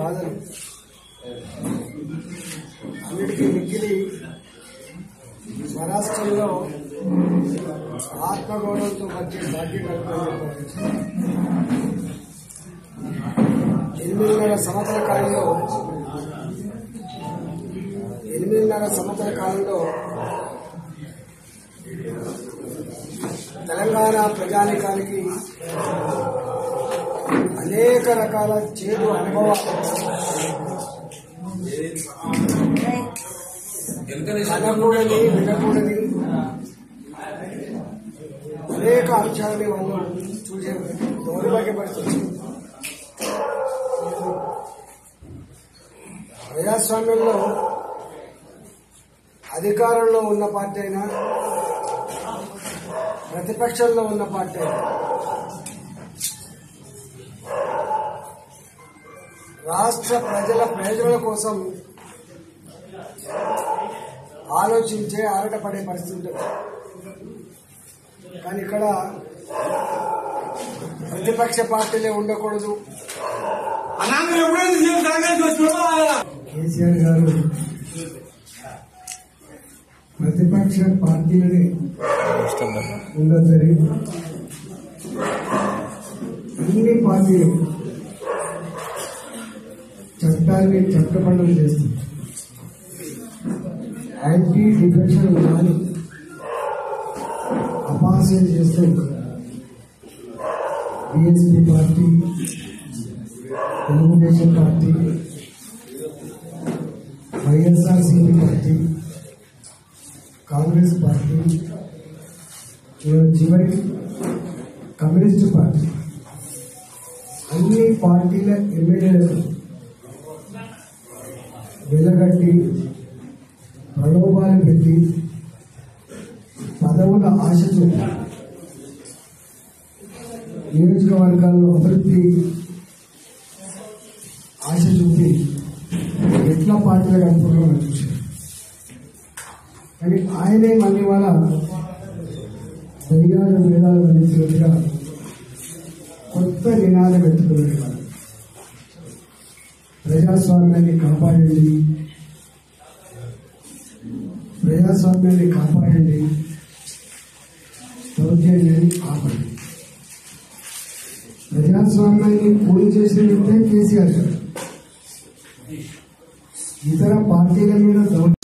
బాధలు అన్నిటికీ మిక్కిలి స్వరాష్ట్రంలో ఆత్మగౌరవంతో వచ్చే భాగ్యం కలుగుతుందని ఎనిమిదిన్నర సంవత్సర కాలంలో ఎనిమిదిన్నర సంవత్సర కాలంలో తెలంగాణ ప్రజానికానికి అనేక రకాల చేదు అనుభవాలు కనకూడని వినకూడని అనేక అంశాలని వాళ్ళు చూసే దౌర్భాగ్యపడుతుంది ప్రజాస్వామ్యంలో అధికారంలో ఉన్న పార్టీ అయినా ప్రతిపక్షంలో ఉన్న పార్టీ అయినా రాష్ట్ర ప్రజల ప్రయోజనాల కోసం ఆలోచించే ఆరటపడే పరిస్థితి ఉంటుంది కానీ ఇక్కడ ప్రతిపక్ష పార్టీలే ఉండకూడదు కేసీఆర్ గారు ప్రతిపక్ష పార్టీలని ఉండదని అన్ని పార్టీలు చట్టాన్ని చట్టబద్ధం చేస్తుంది యాంటీ డిఫెక్షన్ కానీ అపాసం చేస్తూ BSP party Telugu Desam party YSRCP party Congress party చివరి- చివరి కమ్యూనిస్ట్ పార్టీ అన్ని పార్టీల ఎమ్మెల్యేలకు వెలగట్టి ప్రలోభాలు పెట్టి పదవుల ఆశ చూపి నియోజకవర్గాల్లో అభివృద్ధి ఆశ చూపి ఎట్లా పార్టీలు కనుక్కున్నామో చూశారు కానీ ఆయనే మళ్ళీ వాళ్ళ దయ్యాలు వేదాలు అందించినట్టుగా కొత్త నినాదం ఎత్తుకునేవారు ప్రజాస్వామ్యాన్ని కాపాడండి ప్రజాస్వామ్యాన్ని కాపాడండి దౌర్జన్యాన్ని ఆపండి ప్రజాస్వామ్యాన్ని పూర్తి చేసిన వ్యక్తే కేసీఆర్ గారు ఇతర పార్టీల మీద దౌర్జన్యం